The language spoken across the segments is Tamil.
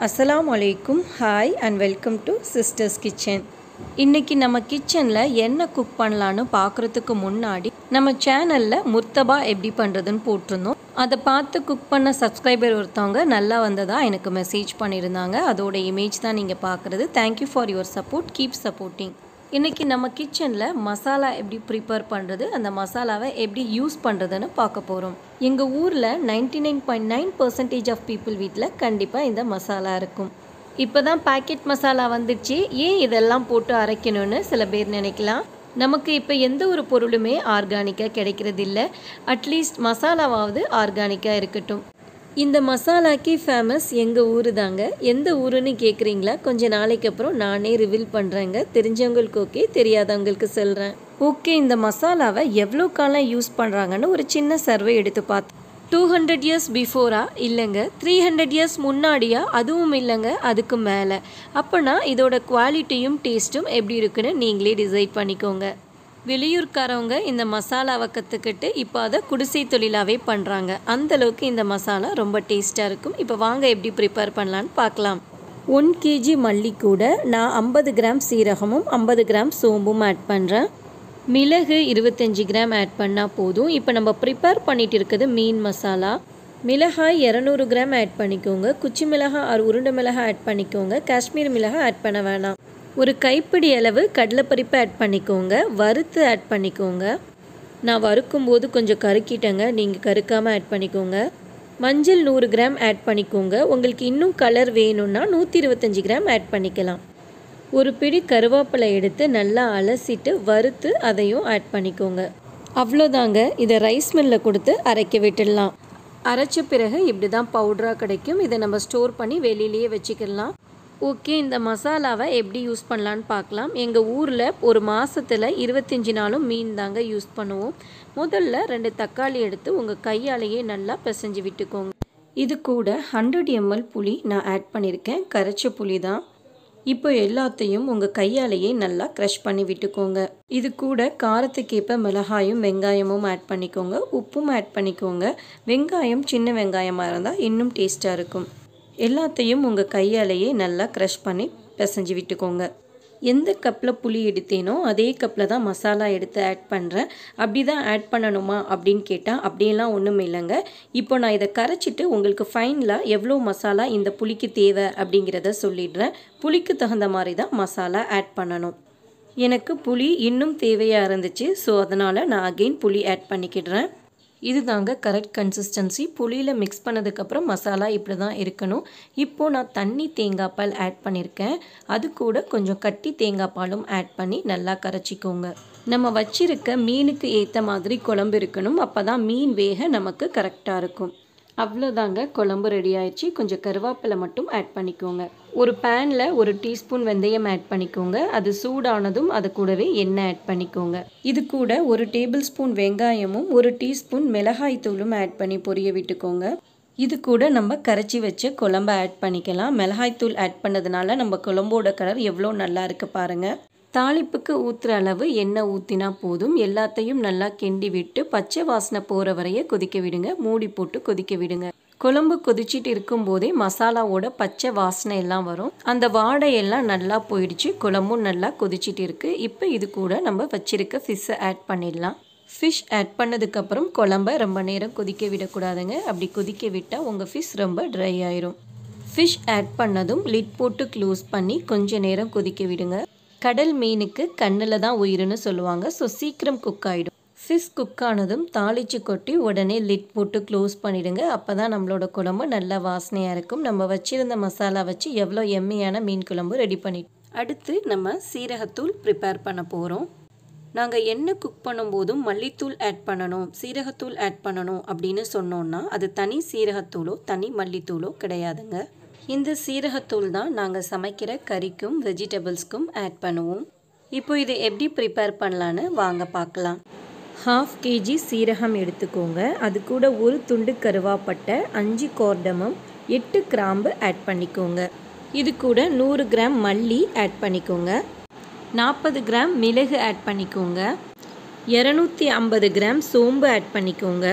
அஸ்ஸலாமு அலைக்கும் hi and welcome to sisters kitchen இன்னைக்கு நம்ம கிச்சனில் என்ன குக் பண்ணலான்னு பார்க்குறதுக்கு முன்னாடி நம்ம சேனலில் முர்த்தபா எப்படி பண்ணுறதுன்னு போட்டிருந்தோம் அதை பார்த்து குக் பண்ண சப்ஸ்கிரைபர் ஒருத்தவங்க நல்லா வந்ததா எனக்கு மெசேஜ் பண்ணியிருந்தாங்க அதோட இமேஜ் தான் நீங்கள் பார்க்குறது thank you for your support keep supporting இன்றைக்கி நம்ம கிச்சனில் மசாலா எப்படி ப்ரிப்பேர் பண்ணுறது அந்த மசாலாவை எப்படி யூஸ் பண்ணுறதுன்னு பார்க்க போகிறோம் எங்கள் ஊரில் ninety nine point nine percentage of people வீட்டில் கண்டிப்பாக இந்த மசாலா இருக்கும் இப்போ தான் பேக்கெட் மசாலா வந்துடுச்சு ஏன் இதெல்லாம் போட்டு அரைக்கணும்னு சில பேர் நினைக்கலாம் நமக்கு இப்போ எந்த ஒரு பொருளுமே ஆர்கானிக்காக கிடைக்கிறது இல்லை அட்லீஸ்ட் மசாலாவாவது ஆர்கானிக்காக இருக்கட்டும் இந்த மசாலாக்கு ஃபேமஸ் எங்கள் ஊர் தாங்க எந்த ஊருன்னு கேட்குறீங்களா கொஞ்ச நாளைக்கு அப்புறம் நானே ரிவீல் பண்ணுறேங்க தெரிஞ்சவங்களுக்கு ஓகே தெரியாதவங்களுக்கு சொல்கிறேன் ஓகே இந்த மசாலாவை எவ்வளோ காலம் யூஸ் பண்ணுறாங்கன்னு ஒரு சின்ன சர்வே எடுத்து பார்த்தேன் டூ ஹண்ட்ரட் இயர்ஸ் பிஃபோரா இல்லைங்க த்ரீ ஹண்ட்ரட் இயர்ஸ் முன்னாடியா அதுவும் இல்லைங்க அதுக்கு மேலே அப்போனா இதோட குவாலிட்டியும் டேஸ்ட்டும் எப்படி இருக்குன்னு நீங்களே டிசைட் பண்ணிக்கோங்க வெளியூர்காரவங்க இந்த மசாலாவை கற்றுக்கிட்டு இப்போ அதை குடிசை தொழிலாகவே பண்ணுறாங்க அந்தளவுக்கு இந்த மசாலா ரொம்ப டேஸ்ட்டாக இருக்கும் இப்போ வாங்க எப்படி ப்ரிப்பேர் பண்ணலான்னு பார்க்கலாம் ஒன் கேஜி மல்லி கூட நான் ஐம்பது கிராம் சீரகமும் ஐம்பது கிராம் சோம்பும் ஆட் பண்ணுறேன் மிளகு இருபத்தஞ்சி கிராம் ஆட் பண்ணால் போதும் இப்போ நம்ம ப்ரிப்பேர் பண்ணிட்டு இருக்குது மீன் மசாலா மிளகாய் இரநூறு கிராம் ஆட் பண்ணிக்கோங்க குச்சி மிளகாய் ஆறு உருண்டை மிளகாய் ஆட் பண்ணிக்கோங்க காஷ்மீர் மிளகாய் ஆட் பண்ண வேணாம் ஒரு கைப்பிடி அளவு கடலைப்பருப்பு ஆட் பண்ணிக்கோங்க வறுத்து ஆட் பண்ணிக்கோங்க நான் வறுக்கும் போது கொஞ்சம் கருக்கிட்டேங்க நீங்கள் கருக்காமல் ஆட் பண்ணிக்கோங்க மஞ்சள் நூறு கிராம் ஆட் பண்ணிக்கோங்க உங்களுக்கு இன்னும் கலர் வேணும்னா நூற்றி இருபத்தஞ்சி கிராம் ஆட் பண்ணிக்கலாம் ஒரு பிடி கருவேப்பிலை எடுத்து நல்லா அலசிட்டு வறுத்து அதையும் ஆட் பண்ணிக்கோங்க அவ்வளோதாங்க இதை ரைஸ் மில்லில் கொடுத்து அரைக்க விட்டுடலாம் அரைச்ச பிறகு இப்படி தான் பவுடராக கிடைக்கும் இதை நம்ம ஸ்டோர் பண்ணி வெளியிலேயே வச்சுக்கலாம் ஓகே இந்த மசாலாவை எப்படி யூஸ் பண்ணலான்னு பார்க்கலாம் எங்கள் ஊரில் ஒரு மாதத்தில் இருபத்தஞ்சி நாளும் மீன் தாங்க யூஸ் பண்ணுவோம் முதல்ல ரெண்டு தக்காளி எடுத்து உங்கள் கையாலேயே நல்லா பிசைஞ்சு விட்டுக்கோங்க இது கூட ஹண்ட்ரட் எம்எல் புளி நான் ஆட் பண்ணியிருக்கேன் கரைச்ச புளி தான் இப்போ எல்லாத்தையும் உங்கள் கையாலேயே நல்லா க்ரஷ் பண்ணி விட்டுக்கோங்க இது கூட காரத்துக்கேற்ப மிளகாயும் வெங்காயமும் ஆட் பண்ணிக்கோங்க உப்பும் ஆட் பண்ணிக்கோங்க வெங்காயம் சின்ன வெங்காயமாக இருந்தால் இன்னும் டேஸ்ட்டாக இருக்கும் எல்லாத்தையும் உங்கள் கையாலேயே நல்லா க்ரஷ் பண்ணி பிசைஞ்சு விட்டுக்கோங்க எந்த கப்பில் புளி எடுத்தேனோ அதே கப்பில் தான் மசாலா எடுத்து ஆட் பண்ணுறேன் அப்படி தான் ஆட் பண்ணணுமா அப்படின்னு கேட்டால் அப்படியெல்லாம் ஒன்றும் இல்லைங்க இப்போ நான் இதை கரைச்சிட்டு உங்களுக்கு ஃபைனலாக எவ்வளோ மசாலா இந்த புளிக்கு தேவை அப்படிங்கிறத சொல்லிடுறேன் புளிக்கு தகுந்த மாதிரி தான் மசாலா ஆட் பண்ணணும் எனக்கு புளி இன்னும் தேவையாக இருந்துச்சு ஸோ அதனால் நான் அகெயின் புளி ஆட் பண்ணிக்கிடுறேன் இது தாங்க கரெக்ட் கன்சிஸ்டன்சி புளியில் மிக்ஸ் பண்ணதுக்கப்புறம் மசாலா இப்படி தான் இருக்கணும் இப்போது நான் தண்ணி தேங்காய் பால் ஆட் பண்ணியிருக்கேன் அது கூட கொஞ்சம் கட்டி தேங்காய் பாலும் ஆட் பண்ணி நல்லா கரைச்சிக்கோங்க நம்ம வச்சிருக்க மீனுக்கு ஏற்ற மாதிரி குழம்பு இருக்கணும் அப்போ தான் மீன் வேக நமக்கு கரெக்டாக இருக்கும் அவ்வளோதாங்க குழம்பு ரெடி ஆயிடுச்சு கொஞ்சம் கருவேப்பிலை மட்டும் ஆட் பண்ணிக்கோங்க ஒரு பேனில் ஒரு டீஸ்பூன் வெந்தயம் ஆட் பண்ணிக்கோங்க அது சூடானதும் அது கூடவே எண்ணெய் ஆட் பண்ணிக்கோங்க இது கூட ஒரு டேபிள் ஸ்பூன் வெங்காயமும் ஒரு டீஸ்பூன் மிளகாய் தூளும் ஆட் பண்ணி பொரிய விட்டுக்கோங்க இது கூட நம்ம கரைச்சி வச்ச குழம்ப ஆட் பண்ணிக்கலாம் மிளகாய்த்தூள் ஆட் பண்ணதுனால நம்ம குழம்போட கலர் எவ்வளோ நல்லா இருக்கு பாருங்கள் தாளிப்புக்கு ஊற்றுற அளவு எண்ணெய் ஊற்றினா போதும் எல்லாத்தையும் நல்லா கிண்டி விட்டு பச்சை வாசனை போகிற வரைய கொதிக்க விடுங்க மூடி போட்டு கொதிக்க விடுங்க குழம்பு கொதிச்சிட்டு இருக்கும்போதே மசாலாவோட பச்சை வாசனை எல்லாம் வரும் அந்த வாடையெல்லாம் நல்லா போயிடுச்சு குழம்பும் நல்லா கொதிச்சிட்டு இருக்கு இப்போ இது கூட நம்ம வச்சிருக்க ஃபிஷ்ஷை ஆட் பண்ணிடலாம் ஃபிஷ் ஆட் பண்ணதுக்கப்புறம் குழம்ப ரொம்ப நேரம் கொதிக்க விடக்கூடாதுங்க அப்படி கொதிக்க விட்டால் உங்கள் ஃபிஷ் ரொம்ப ட்ரை ஆயிரும் ஃபிஷ் ஆட் பண்ணதும் லிட் போட்டு க்ளோஸ் பண்ணி கொஞ்ச நேரம் கொதிக்க விடுங்க கடல் மீனுக்கு கண்ணில் தான் உயிர்னு சொல்லுவாங்க ஸோ சீக்கிரம் குக் ஆகிடும் ஃபிஷ் குக் ஆனதும் தாளிச்சு கொட்டி உடனே லிட் போட்டு க்ளோஸ் பண்ணிடுங்க அப்போ தான் நம்மளோட குழம்பு நல்லா வாசனையாக இருக்கும் நம்ம வச்சிருந்த மசாலா வச்சு எவ்வளோ எம்மியான மீன் குழம்பு ரெடி பண்ணி அடுத்து நம்ம சீரகத்தூள் ப்ரிப்பேர் பண்ண போகிறோம் நாங்கள் எண்ணெய் குக் பண்ணும்போதும் மல்லித்தூள் ஆட் பண்ணணும் சீரகத்தூள் ஆட் பண்ணணும் அப்படின்னு சொன்னோன்னா அது தனி சீரகத்தூளோ தனி மல்லித்தூளோ கிடையாதுங்க இந்த சீரகத்தூள் தான் நாங்கள் சமைக்கிற கறிக்கும் வெஜிடபிள்ஸ்க்கும் ஆட் பண்ணுவோம் இப்போ இதை எப்படி ப்ரிப்பேர் பண்ணலான்னு வாங்க பார்க்கலாம் ஹாஃப் கேஜி சீரகம் எடுத்துக்கோங்க அது கூட ஒரு துண்டு கருவாப்பட்டை அஞ்சு கோர்டமம் எட்டு கிராம்பு ஆட் பண்ணிக்கோங்க இது கூட நூறு கிராம் மல்லி ஆட் பண்ணிக்கோங்க நாற்பது கிராம் மிளகு ஆட் பண்ணிக்கோங்க இரநூத்தி ஐம்பது கிராம் சோம்பு ஆட் பண்ணிக்கோங்க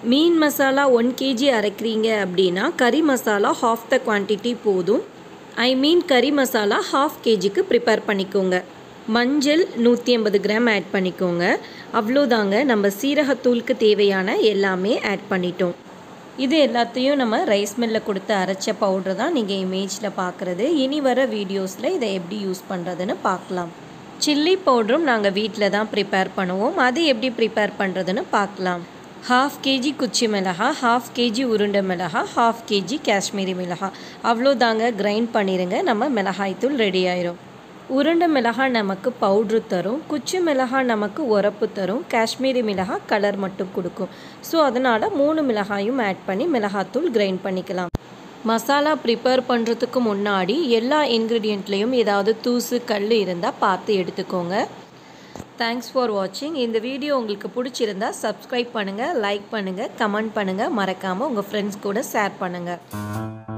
மீன் மசாலா ஒன் கேஜி அரைக்கிறீங்க அப்படின்னா கறி மசாலா ஹாஃப் த குவான்டிட்டி போதும் ஐ மீன் கறி மசாலா ஹாஃப் கேஜிக்கு ப்ரிப்பேர் பண்ணிக்கோங்க மஞ்சள் நூற்றி ஐம்பது கிராம் ஆட் பண்ணிக்கோங்க அவ்வளோதாங்க நம்ம சீரகத்தூளுக்கு தேவையான எல்லாமே ஆட் பண்ணிட்டோம் இது எல்லாத்தையும் நம்ம ரைஸ் மில்லில் கொடுத்து அரைச்ச பவுட்ரு தான் நீங்கள் இமேஜில் பார்க்குறது இனி வர வீடியோஸில் இதை எப்படி யூஸ் பண்ணுறதுன்னு பார்க்கலாம் சில்லி பவுடரும் நாங்கள் வீட்டில் தான் ப்ரிப்பேர் பண்ணுவோம் அது எப்படி ப்ரிப்பேர் பண்ணுறதுன்னு பார்க்கலாம் ஹாஃப் கேஜி குச்சி மிளகா ஹாஃப் கேஜி உருண்டை மிளகா ஹாஃப் கேஜி காஷ்மீரி மிளகா அவ்வளோதாங்க கிரைண்ட் பண்ணிடுங்க நம்ம மிளகாய்த்தூள் ரெடி ஆயிரும் உருண்டை மிளகாய் நமக்கு பவுட்ரு தரும் குச்சி மிளகாய் நமக்கு உரப்பு தரும் காஷ்மீரி மிளகாய் கலர் மட்டும் கொடுக்கும் ஸோ அதனால் மூணு மிளகாயும் ஆட் பண்ணி மிளகாத்தூள் கிரைண்ட் பண்ணிக்கலாம் மசாலா ப்ரிப்பேர் பண்ணுறதுக்கு முன்னாடி எல்லா இன்க்ரீடியண்ட்லேயும் ஏதாவது தூசு கல் இருந்தால் பார்த்து எடுத்துக்கோங்க தேங்க்ஸ் ஃபார் வாட்சிங் இந்த வீடியோ உங்களுக்கு பிடிச்சிருந்தா சப்ஸ்கிரைப் பண்ணுங்கள் லைக் பண்ணுங்கள் கமெண்ட் பண்ணுங்கள் மறக்காமல் உங்கள் ஃப்ரெண்ட்ஸ் கூட ஷேர் பண்ணுங்கள்